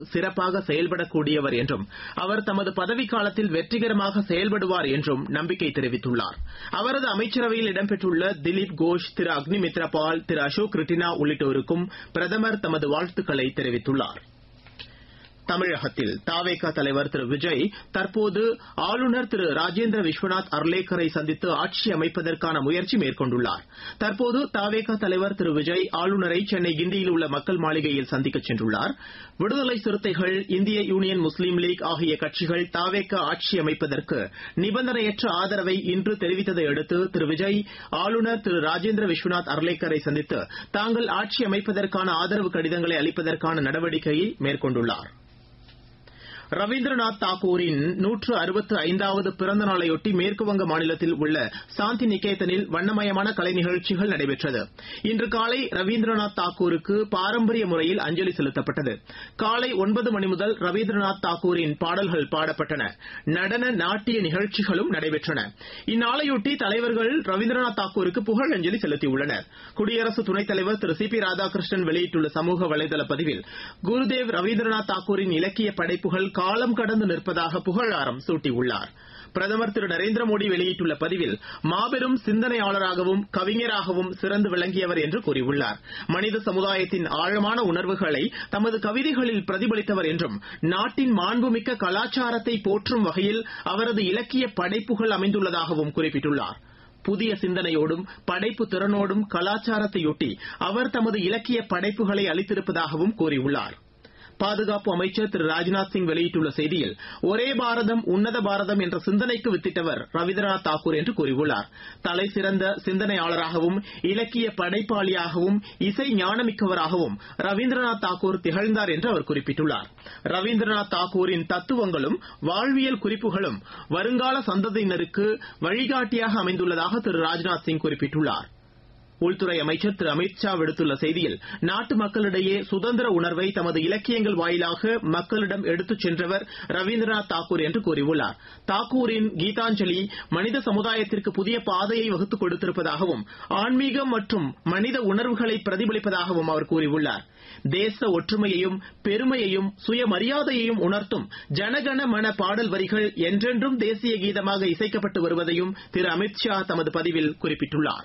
சிறப்பாக செயல்படக்கூடியவர் என்றும் அவர் தமது பதவிக்காலத்தில் வெற்றிகரமாக செயல்படுவார் என்றும் நம்பிக்கை தெரிவித்துள்ளார் அவரது அமைச்சரவையில் இடம்பெற்றுள்ள திலீப் கோஷ் திரு அக்னிமித்ரா பால் திரு அசோக் ரிட்டினா உள்ளிட்டோருக்கும் பிரதமர் தமது வாழ்த்துக்களை தெரிவித்துள்ளார் தமிழகத்தில் தாவேகா தலைவர் திரு விஜய் தற்போது ஆளுநர் திரு ராஜேந்திர விஸ்வநாத் அர்லேக்கரை சந்தித்து ஆட்சி அமைப்பதற்கான முயற்சி மேற்கொண்டுள்ளார் தற்போது தாவேகா தலைவர் திரு விஜய் ஆளுநரை சென்னை கிண்டியில் உள்ள மக்கள் மாளிகையில் சந்திக்கச் சென்றுள்ளார் விடுதலை சிறுத்தைகள் இந்திய யூனியன் முஸ்லீம் லீக் ஆகிய கட்சிகள் தாவேகா ஆட்சி அமைப்பதற்கு நிபந்தனையற்ற ஆதரவை இன்று தெரிவித்ததை அடுத்து திரு விஜய் ஆளுநர் திரு ராஜேந்திர விஸ்வநாத் அர்லேக்கரை சந்தித்து தாங்கள் ஆட்சி அமைப்பதற்கான ஆதரவு கடிதங்களை அளிப்பதற்கான நடவடிக்கையை மேற்கொண்டுள்ளார் ரவீந்திரநாத் தாகூரின் நூற்று அறுபத்து ஐந்தாவது பிறந்த நாளையொட்டி மேற்குவங்க மாநிலத்தில் உள்ள சாந்தி நிகேதனில் வண்ணமயமான கலை நிகழ்ச்சிகள் நடைபெற்றது இன்று காலை ரவீந்திரநாத் தாகூருக்கு பாரம்பரிய முறையில் அஞ்சலி செலுத்தப்பட்டது காலை ஒன்பது மணி முதல் ரவீந்திரநாத் தாகூரின் பாடல்கள் பாடப்பட்டன நடன நாட்டிய நிகழ்ச்சிகளும் நடைபெற்றன இந்நாளையொட்டி தலைவர்கள் ரவீந்திரநாத் தாகூருக்கு புகழஞ்சலி செலுத்தியுள்ளனர் குடியரசு துணைத் தலைவர் திரு சி பி ராதாகிருஷ்ணன் வெளியிட்டுள்ள சமூக வலைதள பதிவில் குருதேவ் ரவீந்திரநாத் தாகூரின் இலக்கிய படைப்புகள் காலம் கடந்து நிற்பதாக புகழாரம் சூட்டியுள்ளார் பிரதமர் திரு நரேந்திர மோடி வெளியிட்டுள்ள பதிவில் மாபெரும் சிந்தனையாளராகவும் கவிஞராகவும் சிறந்து விளங்கியவர் என்று கூறியுள்ளார் மனித சமுதாயத்தின் ஆழமான உணர்வுகளை தமது கவிதைகளில் பிரதிபலித்தவர் என்றும் நாட்டின் மாண்புமிக்க கலாச்சாரத்தை போற்றும் வகையில் அவரது இலக்கிய படைப்புகள் அமைந்துள்ளதாகவும் குறிப்பிட்டுள்ளார் புதிய சிந்தனையோடும் படைப்பு திறனோடும் கலாச்சாரத்தையொட்டி அவர் தமது இலக்கிய படைப்புகளை அளித்திருப்பதாகவும் கூறியுள்ளார் பாதுகாப்பு அமைச்சர் திரு ராஜ்நாத் சிங் வெளியிட்டுள்ள செய்தியில் ஒரே பாரதம் உன்னத பாரதம் என்ற சிந்தனைக்கு வித்திட்டவர் ரவீந்திரநாத் தாக்கூர் என்று கூறியுள்ளார் தலை சிறந்த சிந்தனையாளராகவும் இலக்கிய படைப்பாளியாகவும் இசை ஞானமிக்கவராகவும் ரவீந்திரநாத் தாக்கூர் திகழ்ந்தார் என்று அவர் குறிப்பிட்டுள்ளார் ரவீந்திரநாத் தாக்கூரின் தத்துவங்களும் வாழ்வியல் குறிப்புகளும் வருங்கால சந்ததியினருக்கு வழிகாட்டியாக அமைந்துள்ளதாக திரு ராஜ்நாத் சிங் குறிப்பிட்டுள்ளார் உள்துறை அமைச்சர் திரு அமித் ஷா விடுத்துள்ள செய்தியில் நாட்டு மக்களிடையே சுதந்திர உணர்வை தமது இலக்கியங்கள் வாயிலாக மக்களிடம் எடுத்துச் சென்றவர் ரவீந்திரநாத் தாக்கூர் என்று கூறியுள்ளார் தாக்கூரின் கீதாஞ்சலி மனித சமுதாயத்திற்கு புதிய பாதையை வகுத்துக் கொடுத்திருப்பதாகவும் ஆன்மீகம் மற்றும் மனித உணர்வுகளை பிரதிபலிப்பதாகவும் அவர் கூறியுள்ளார் தேச ஒற்றுமையையும் பெருமையையும் சுயமரியாதையையும் உணர்த்தும் ஜனகண மன பாடல் வரிகள் என்றென்றும் தேசிய கீதமாக இசைக்கப்பட்டு வருவதையும் திரு அமித் ஷா தமது பதிவில் குறிப்பிட்டுள்ளார்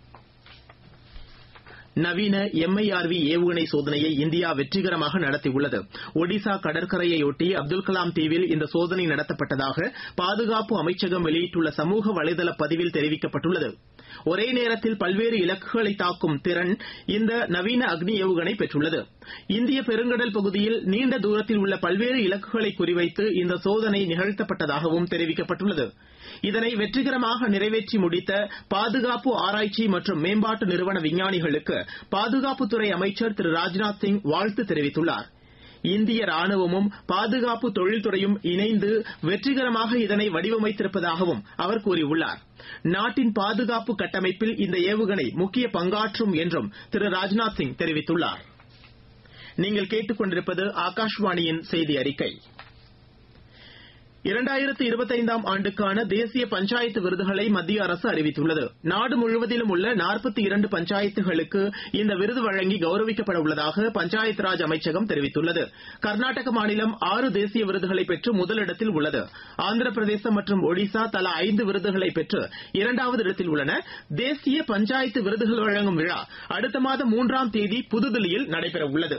நவீன எம்ஐஆர்வி ஏவுகணை சோதனையை இந்தியா வெற்றிகரமாக நடத்தியுள்ளது ஒடிசா கடற்கரையொட்டி அப்துல் கலாம் தீவில் இந்த சோதனை நடத்தப்பட்டதாக பாதுகாப்பு அமைச்சகம் வெளியிட்டுள்ள சமூக வலைதள பதிவில் தெரிவிக்கப்பட்டுள்ளது ஒரே நேரத்தில் பல்வேறு இலக்குகளை தாக்கும் திறன் இந்த நவீன அக்னி ஏவுகணை பெற்றுள்ளது இந்திய பெருங்கடல் பகுதியில் நீண்ட தூரத்தில் உள்ள பல்வேறு இலக்குகளை குறிவைத்து இந்த சோதனை நிகழ்த்தப்பட்டதாகவும் தெரிவிக்கப்பட்டுள்ளது இதனை வெற்றிகரமாக நிறைவேற்றி முடித்த பாதுகாப்பு ஆராய்ச்சி மற்றும் மேம்பாட்டு நிறுவன விஞ்ஞானிகளுக்கு பாதுகாப்புத்துறை அமைச்சர் திரு ராஜ்நாத் சிங் வாழ்த்து தெரிவித்துள்ளார் இந்திய ராணுவமும் பாதுகாப்பு தொழில்துறையும் இணைந்து வெற்றிகரமாக இதனை வடிவமைத்திருப்பதாகவும் அவர் கூறியுள்ளார் நாட்டின் பாதுகாப்பு கட்டமைப்பில் இந்த ஏவுகணை முக்கிய பங்காற்றும் என்றும் திரு ராஜ்நாத் சிங் தெரிவித்துள்ளார் நீங்கள் கேட்டுக்கொண்டிருப்பது ஆகாஷ்வாணியின் செய்தி அறிக்கை இரண்டாயிரத்து இருபத்தைந்தாம் ஆண்டுக்கான தேசிய பஞ்சாயத்து விருதுகளை மத்திய அரசு அறிவித்துள்ளது நாடு முழுவதிலும் உள்ள நாற்பத்தி இரண்டு பஞ்சாயத்துகளுக்கு இந்த விருது வழங்கி கௌரவிக்கப்பட உள்ளதாக பஞ்சாயத் ராஜ் அமைச்சகம் தெரிவித்துள்ளது கர்நாடக மாநிலம் ஆறு தேசிய விருதுகளை பெற்று முதலிடத்தில் உள்ளது ஆந்திர பிரதேசம் மற்றும் ஒடிசா தலா ஐந்து விருதுகளை பெற்று இரண்டாவது இடத்தில் உள்ளன தேசிய பஞ்சாயத்து விருதுகள் வழங்கும் விழா அடுத்த மாதம் மூன்றாம் தேதி புதுதில்லியில் நடைபெறவுள்ளது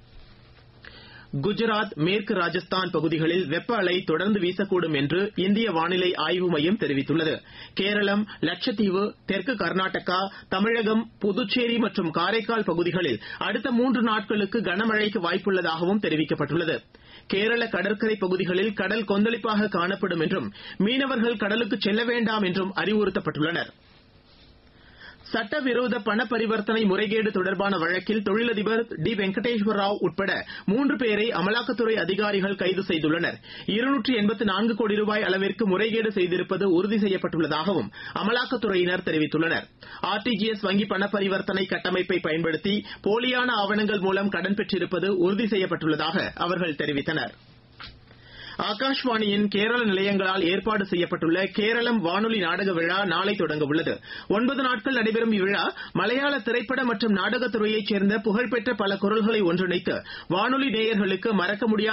குஜராத் மேற்கு ராஜஸ்தான் பகுதிகளில் வெப்ப அலை தொடர்ந்து வீசக்கூடும் என்று இந்திய வானிலை ஆய்வு மையம் தெரிவித்துள்ளது கேரளம் லட்சத்தீவு தெற்கு கர்நாடகா தமிழகம் புதுச்சேரி மற்றும் காரைக்கால் பகுதிகளில் அடுத்த மூன்று நாட்களுக்கு கனமழைக்கு வாய்ப்புள்ளதாகவும் தெரிவிக்கப்பட்டுள்ளது கேரள கடற்கரை பகுதிகளில் கடல் கொந்தளிப்பாக காணப்படும் என்றும் மீனவர்கள் கடலுக்கு செல்ல வேண்டாம் என்றும் அறிவுறுத்தப்பட்டுள்ளனா் சட்டவிரோத பண பரிவர்த்தனை முறைகேடு தொடர்பான வழக்கில் தொழிலதிபர் டி வெங்கடேஸ்வர ராவ் உட்பட மூன்று பேரை அமலாக்கத்துறை அதிகாரிகள் கைது செய்துள்ளனர் இருநூற்று எண்பத்து நான்கு கோடி ரூபாய் அளவிற்கு முறைகேடு செய்திருப்பது உறுதி செய்யப்பட்டுள்ளதாகவும் அமலாக்கத்துறையினர் தெரிவித்துள்ளனர் ஆர்டிஜிஎஸ் வங்கி பண பரிவர்த்தனை கட்டமைப்பை பயன்படுத்தி போலியான ஆவணங்கள் மூலம் கடன் பெற்றிருப்பது உறுதி செய்யப்பட்டுள்ளதாக அவர்கள் தெரிவித்தனா் ஆகாஷ்வாணியின் கேரள நிலையங்களால் ஏற்பாடு செய்யப்பட்டுள்ள கேரளம் வானொலி நாடக விழா நாளை தொடங்க உள்ளது ஒன்பது நாட்கள் நடைபெறும் இவ்விழா மலையாள திரைப்பட மற்றும் நாடகத்துறையைச் சேர்ந்த புகழ்பெற்ற பல குரல்களை ஒன்றிணைத்து வானொலி நேயர்களுக்கு மறக்க முடியாத